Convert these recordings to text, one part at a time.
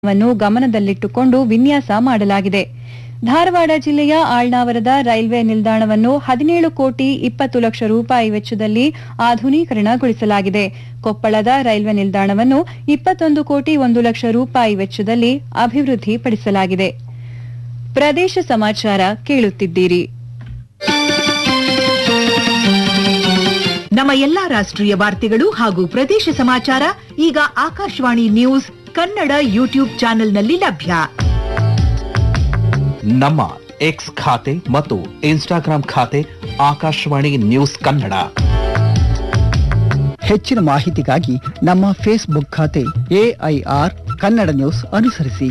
ವನ್ನು ಗಮನದಲ್ಲಿಟ್ಟುಕೊಂಡು ವಿನ್ಯಾಸ ಮಾಡಲಾಗಿದೆ ಧಾರವಾಡ ಜಿಲ್ಲೆಯ ಆಳ್ನಾವರದ ರೈಲ್ವೆ ನಿಲ್ದಾಣವನ್ನು ಹದಿನೇಳು ಕೋಟಿ ಇಪ್ಪತ್ತು ಲಕ್ಷ ರೂಪಾಯಿ ವೆಚ್ಚದಲ್ಲಿ ಆಧುನೀಕರಣಗೊಳಿಸಲಾಗಿದೆ ಕೊಪ್ಪಳದ ರೈಲ್ವೆ ನಿಲ್ದಾಣವನ್ನು ಇಪ್ಪತ್ತೊಂದು ಕೋಟಿ ಒಂದು ಲಕ್ಷ ರೂಪಾಯಿ ವೆಚ್ಚದಲ್ಲಿ ಅಭಿವೃದ್ಧಿಪಡಿಸಲಾಗಿದೆ ಪ್ರದೇಶ ಸಮಾಚಾರ ಕೇಳುತ್ತಿದ್ದೀರಿ ನಮ್ಮ ಎಲ್ಲಾ ರಾಷ್ಟ್ರೀಯ ವಾರ್ತೆಗಳು ಹಾಗೂ ಪ್ರದೇಶ ಸಮಾಚಾರ ಈಗ ಆಕಾಶವಾಣಿ ನ್ಯೂಸ್ ಕನ್ನಡ ಯೂಟ್ಯೂಬ್ ಚಾನೆಲ್ನಲ್ಲಿ ಲಭ್ಯ ನಮ್ಮ ಎಕ್ಸ್ ಖಾತೆ ಮತ್ತು ಇನ್ಸ್ಟಾಗ್ರಾಂ ಖಾತೆ ಆಕಾಶವಾಣಿ ನ್ಯೂಸ್ ಕನ್ನಡ ಹೆಚ್ಚಿನ ಮಾಹಿತಿಗಾಗಿ ನಮ್ಮ ಫೇಸ್ಬುಕ್ ಖಾತೆ ಎಐಆರ್ ಕನ್ನಡ ನ್ಯೂಸ್ ಅನುಸರಿಸಿ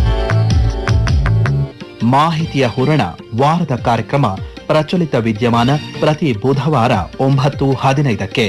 ಮಾಹಿತಿಯ ಹೂರಣ ವಾರದ ಕಾರ್ಯಕ್ರಮ ಪ್ರಚಲಿತ ವಿದ್ಯಮಾನ ಪ್ರತಿ ಬುಧವಾರ ಒಂಬತ್ತು ಹದಿನೈದಕ್ಕೆ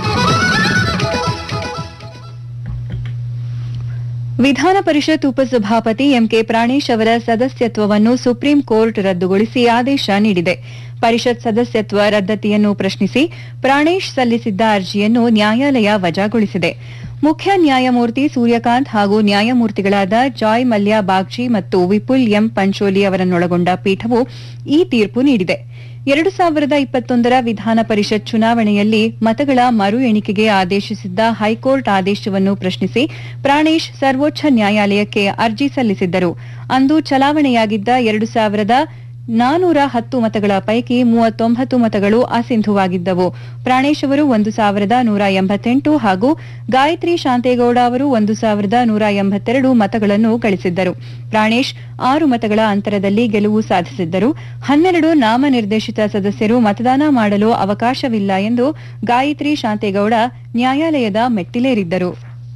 ವಿಧಾನ ಪರಿಷತ್ ಉಪಸಭಾಪತಿ ಎಂಕೆ ಪ್ರಾಣೇಶ್ ಅವರ ಸದಸ್ಯತ್ವವನ್ನು ಸುಪ್ರೀಂ ಕೋರ್ಟ್ ರದ್ದುಗೊಳಿಸಿ ಆದೇಶ ನೀಡಿದೆ ಪರಿಷತ್ ಸದಸ್ಯತ್ವ ರದ್ದತಿಯನ್ನು ಪ್ರಶ್ನಿಸಿ ಪ್ರಾಣೇಶ್ ಸಲ್ಲಿಸಿದ್ದ ಅರ್ಜಿಯನ್ನು ನ್ಯಾಯಾಲಯ ವಜಾಗೊಳಿಸಿದೆ ಮುಖ್ಯ ನ್ಯಾಯಮೂರ್ತಿ ಸೂರ್ಯಕಾಂತ್ ಹಾಗೂ ನ್ಯಾಯಮೂರ್ತಿಗಳಾದ ಜಾಯ್ ಮಲ್ಯ ಬಾಗ್ಚಿ ಮತ್ತು ವಿಪುಲ್ ಎಂ ಪಂಚೋಲಿ ಅವರನ್ನೊಳಗೊಂಡ ಪೀಠವು ಈ ತೀರ್ಪು ನೀಡಿದೆ ಎರಡು ಸಾವಿರದ ಇಪ್ಪತ್ತೊಂದರ ವಿಧಾನ ಪರಿಷತ್ ಚುನಾವಣೆಯಲ್ಲಿ ಮತಗಳ ಮರು ಎಣಿಕೆಗೆ ಆದೇಶಿಸಿದ್ದ ಹೈಕೋರ್ಟ್ ಆದೇಶವನ್ನು ಪ್ರಶ್ನಿಸಿ ಪ್ರಾಣೇಶ್ ಸರ್ವೋಚ್ಚ ನ್ಯಾಯಾಲಯಕ್ಕೆ ಅರ್ಜಿ ಸಲ್ಲಿಸಿದ್ದರು ಅಂದು ಚಲಾವಣೆಯಾಗಿದ್ದ ಎರಡು ಸಾವಿರದ ನಾನೂರ ಹತ್ತು ಮತಗಳ ಪೈಕಿ ಮೂವತ್ತೊಂಬತ್ತು ಮತಗಳು ಅಸಿಂಧುವಾಗಿದ್ದವು ಪ್ರಾಣೇಶ್ ಅವರು ಒಂದು ಸಾವಿರದ ನೂರ ಎಂಬತ್ತೆಂಟು ಹಾಗೂ ಗಾಯತ್ರಿ ಶಾಂತೇಗೌಡ ಅವರು ಒಂದು ಸಾವಿರದ ನೂರ ಎಂಬತ್ತೆರಡು ಮತಗಳನ್ನು ಗಳಿಸಿದ್ದರು ಪ್ರಾಣೇಶ್ ಆರು ಮತಗಳ ಅಂತರದಲ್ಲಿ ಗೆಲುವು ಸಾಧಿಸಿದ್ದರು ಹನ್ನೆರಡು ನಾಮನಿರ್ದೇಶಿತ ಸದಸ್ಯರು ಮತದಾನ ಮಾಡಲು ಅವಕಾಶವಿಲ್ಲ ಎಂದು ಗಾಯತ್ರಿ ಶಾಂತೇಗೌಡ ನ್ಯಾಯಾಲಯದ ಮೆಟ್ಟಿಲೇರಿದ್ದರು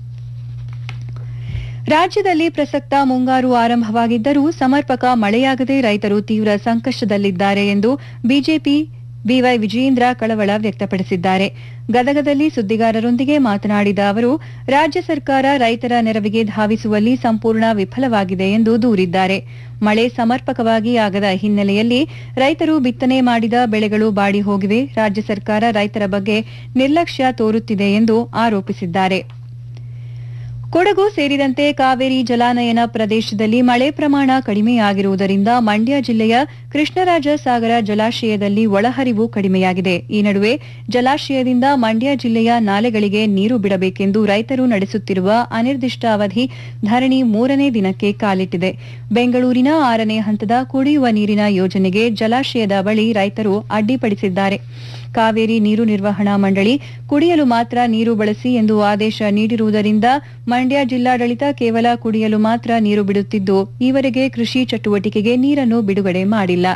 ರಾಜ್ಯದಲ್ಲಿ ಪ್ರಸಕ್ತ ಮುಂಗಾರು ಆರಂಭವಾಗಿದ್ದರೂ ಸಮರ್ಪಕ ಮಳೆಯಾಗದೆ ರೈತರು ತೀವ್ರ ಸಂಕಷ್ಟದಲ್ಲಿದ್ದಾರೆ ಎಂದು ಬಿಜೆಪಿ ಬಿವೈ ವಿಜಯೇಂದ್ರ ಕಳವಳ ವ್ಯಕ್ತಪಡಿಸಿದ್ದಾರೆ ಗದಗದಲ್ಲಿ ಸುದ್ದಿಗಾರರೊಂದಿಗೆ ಮಾತನಾಡಿದ ಅವರು ರಾಜ್ಯ ಸರ್ಕಾರ ರೈತರ ನೆರವಿಗೆ ಧಾವಿಸುವಲ್ಲಿ ಸಂಪೂರ್ಣ ವಿಫಲವಾಗಿದೆ ಎಂದು ದೂರಿದ್ದಾರೆ ಮಳೆ ಸಮರ್ಪಕವಾಗಿ ಆಗದ ಹಿನ್ನೆಲೆಯಲ್ಲಿ ರೈತರು ಬಿತ್ತನೆ ಮಾಡಿದ ಬೆಳೆಗಳು ಬಾಡಿ ಹೋಗಿವೆ ರಾಜ್ಯ ಸರ್ಕಾರ ರೈತರ ಬಗ್ಗೆ ನಿರ್ಲಕ್ಷ್ಯ ತೋರುತ್ತಿದೆ ಎಂದು ಆರೋಪಿಸಿದ್ದಾರೆ ಕೊಡಗು ಸೇರಿದಂತೆ ಕಾವೇರಿ ಜಲಾನಯನ ಪ್ರದೇಶದಲ್ಲಿ ಮಳೆ ಪ್ರಮಾಣ ಕಡಿಮೆಯಾಗಿರುವುದರಿಂದ ಮಂಡ್ಯ ಜಿಲ್ಲೆಯ ಕೃಷ್ಣರಾಜ ಸಾಗರ ಜಲಾಶಯದಲ್ಲಿ ಒಳಹರಿವು ಕಡಿಮೆಯಾಗಿದೆ ಈ ನಡುವೆ ಜಲಾಶಯದಿಂದ ಮಂಡ್ಯ ಜಿಲ್ಲೆಯ ನಾಲೆಗಳಿಗೆ ನೀರು ಬಿಡಬೇಕೆಂದು ರೈತರು ನಡೆಸುತ್ತಿರುವ ಅನಿರ್ದಿಷ್ಟ ಅವಧಿ ಧರಣಿ ಮೂರನೇ ದಿನಕ್ಕೆ ಕಾಲಿಟ್ಟಿದೆ ಬೆಂಗಳೂರಿನ ಆರನೇ ಹಂತದ ಕುಡಿಯುವ ನೀರಿನ ಯೋಜನೆಗೆ ಜಲಾಶಯದ ಬಳಿ ರೈತರು ಅಡ್ಡಿಪಡಿಸಿದ್ದಾರೆ ಕಾವೇರಿ ನೀರು ನಿರ್ವಹಣಾ ಮಂಡಳಿ ಕುಡಿಯಲು ಮಾತ್ರ ನೀರು ಬಳಸಿ ಎಂದು ಆದೇಶ ನೀಡಿರುವುದರಿಂದ ಮಂಡ್ಯ ಜಿಲ್ಲಾಡಳಿತ ಕೇವಲ ಕುಡಿಯಲು ಮಾತ್ರ ನೀರು ಬಿಡುತ್ತಿದ್ದು ಈವರೆಗೆ ಕೃಷಿ ಚಟುವಟಿಕೆಗೆ ನೀರನ್ನು ಬಿಡುಗಡೆ ಮಾಡಿಲ್ಲ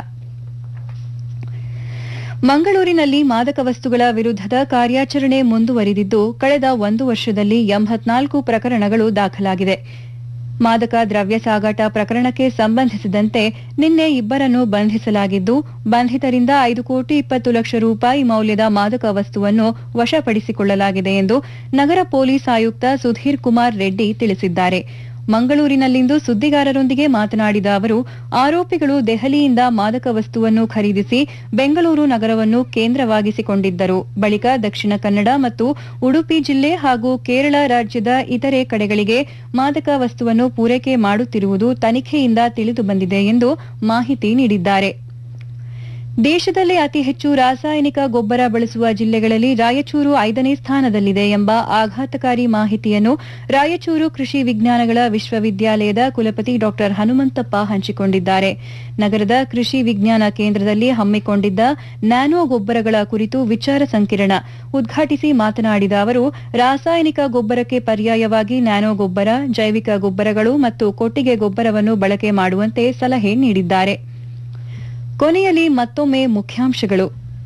ಮಂಗಳೂರಿನಲ್ಲಿ ಮಾದಕ ವಸ್ತುಗಳ ವಿರುದ್ಧದ ಕಾರ್ಯಾಚರಣೆ ಮುಂದುವರಿದಿದ್ದು ಕಳೆದ ಒಂದು ವರ್ಷದಲ್ಲಿ ಎಂಬತ್ನಾಲ್ಕು ಪ್ರಕರಣಗಳು ದಾಖಲಾಗಿದೆ ಮಾದಕ ದ್ರವ್ಯ ಸಾಗಾಟ ಪ್ರಕರಣಕ್ಕೆ ಸಂಬಂಧಿಸಿದಂತೆ ನಿನ್ನೆ ಇಬ್ಬರನ್ನು ಬಂಧಿಸಲಾಗಿದ್ದು ಬಂಧಿತರಿಂದ ಐದು ಕೋಟಿ ಇಪ್ಪತ್ತು ಲಕ್ಷ ರೂಪಾಯಿ ಮೌಲ್ಯದ ಮಾದಕ ವಸ್ತುವನ್ನು ವಶಪಡಿಸಿಕೊಳ್ಳಲಾಗಿದೆ ಎಂದು ನಗರ ಪೊಲೀಸ್ ಆಯುಕ್ತ ಸುಧೀರ್ ಕುಮಾರ್ ರೆಡ್ಡಿ ತಿಳಿಸಿದ್ದಾರೆ ಮಂಗಳೂರಿನಲ್ಲಿಂದು ಸುದ್ದಿಗಾರರೊಂದಿಗೆ ಮಾತನಾಡಿದ ಅವರು ಆರೋಪಿಗಳು ದೆಹಲಿಯಿಂದ ಮಾದಕ ವಸ್ತುವನ್ನು ಖರೀದಿಸಿ ಬೆಂಗಳೂರು ನಗರವನ್ನು ಕೇಂದ್ರವಾಗಿಸಿಕೊಂಡಿದ್ದರು ಬಳಿಕ ದಕ್ಷಿಣ ಕನ್ನಡ ಮತ್ತು ಉಡುಪಿ ಜಿಲ್ಲೆ ಹಾಗೂ ಕೇರಳ ರಾಜ್ಯದ ಇತರೆ ಕಡೆಗಳಿಗೆ ಮಾದಕ ವಸ್ತುವನ್ನು ಪೂರೈಕೆ ಮಾಡುತ್ತಿರುವುದು ತನಿಖೆಯಿಂದ ತಿಳಿದುಬಂದಿದೆ ಎಂದು ಮಾಹಿತಿ ನೀಡಿದ್ದಾರೆ ದೇಶದಲ್ಲಿ ಅತಿ ಹೆಚ್ಚು ರಾಸಾಯನಿಕ ಗೊಬ್ಬರ ಬಳಸುವ ಜಿಲ್ಲೆಗಳಲ್ಲಿ ರಾಯಚೂರು ಐದನೇ ಸ್ಥಾನದಲ್ಲಿದೆ ಎಂಬ ಆಘಾತಕಾರಿ ಮಾಹಿತಿಯನ್ನು ರಾಯಚೂರು ಕೃಷಿ ವಿಜ್ಞಾನಗಳ ವಿಶ್ವವಿದ್ಯಾಲಯದ ಕುಲಪತಿ ಡಾ ಹನುಮಂತಪ್ಪ ಹಂಚಿಕೊಂಡಿದ್ದಾರೆ ನಗರದ ಕೃಷಿ ವಿಜ್ಞಾನ ಕೇಂದ್ರದಲ್ಲಿ ಹಮ್ಮಿಕೊಂಡಿದ್ದ ನ್ಯಾನೋ ಗೊಬ್ಬರಗಳ ಕುರಿತು ವಿಚಾರ ಸಂಕಿರಣ ಉದ್ಘಾಟಿಸಿ ಮಾತನಾಡಿದ ಅವರು ರಾಸಾಯನಿಕ ಗೊಬ್ಬರಕ್ಕೆ ಪರ್ಯಾಯವಾಗಿ ನ್ಯಾನೋ ಗೊಬ್ಬರ ಜೈವಿಕ ಗೊಬ್ಬರಗಳು ಮತ್ತು ಕೊಟ್ಟಿಗೆ ಗೊಬ್ಬರವನ್ನು ಬಳಕೆ ಮಾಡುವಂತೆ ಸಲಹೆ ನೀಡಿದ್ದಾರೆ ಕೊನೆಯಲ್ಲಿ ಮತ್ತೊಮ್ಮೆ ಮುಖ್ಯಾಂಶಗಳು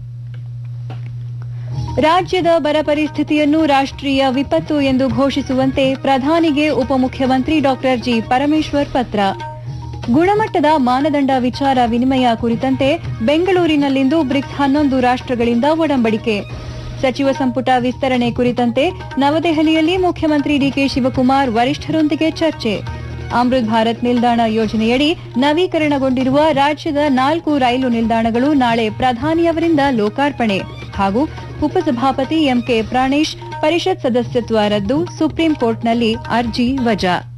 ರಾಜ್ಯದ ಬರ ಪರಿಸ್ಥಿತಿಯನ್ನು ರಾಷ್ಟ್ರೀಯ ವಿಪತ್ತು ಎಂದು ಘೋಷಿಸುವಂತೆ ಪ್ರಧಾನಿಗೆ ಉಪಮುಖ್ಯಮಂತ್ರಿ ಡಾ ಜಿ ಪರಮೇಶ್ವರ್ ಪತ್ರ ಗುಣಮಟ್ಟದ ಮಾನದಂಡ ವಿಚಾರ ವಿನಿಮಯ ಕುರಿತಂತೆ ಬೆಂಗಳೂರಿನಲ್ಲಿಂದು ಬ್ರಿಕ್ಸ್ ಹನ್ನೊಂದು ರಾಷ್ಟ್ರಗಳಿಂದ ಒಡಂಬಡಿಕೆ ಸಚಿವ ಸಂಪುಟ ವಿಸ್ತರಣೆ ಕುರಿತಂತೆ ನವದೆಹಲಿಯಲ್ಲಿ ಮುಖ್ಯಮಂತ್ರಿ ಡಿಕೆ ಶಿವಕುಮಾರ್ ವರಿಷ್ಠರೊಂದಿಗೆ ಚರ್ಚೆ ಅಮೃತ್ ಭಾರತ್ ನಿಲ್ದಾಣ ಯೋಜನೆಯಡಿ ನವೀಕರಣಗೊಂಡಿರುವ ರಾಜ್ಯದ ನಾಲ್ಕು ರೈಲು ನಿಲ್ದಾಣಗಳು ನಾಳೆ ಪ್ರಧಾನಿಯವರಿಂದ ಲೋಕಾರ್ಪಣೆ ಹಾಗೂ ಉಪಸಭಾಪತಿ ಎಂಕೆ ಪ್ರಾಣೇಶ್ ಪರಿಷತ್ ಸದಸ್ಯತ್ವ ರದ್ದು ಸುಪ್ರೀಂ ಕೋರ್ಟ್ನಲ್ಲಿ ಅರ್ಜಿ ವಜಾ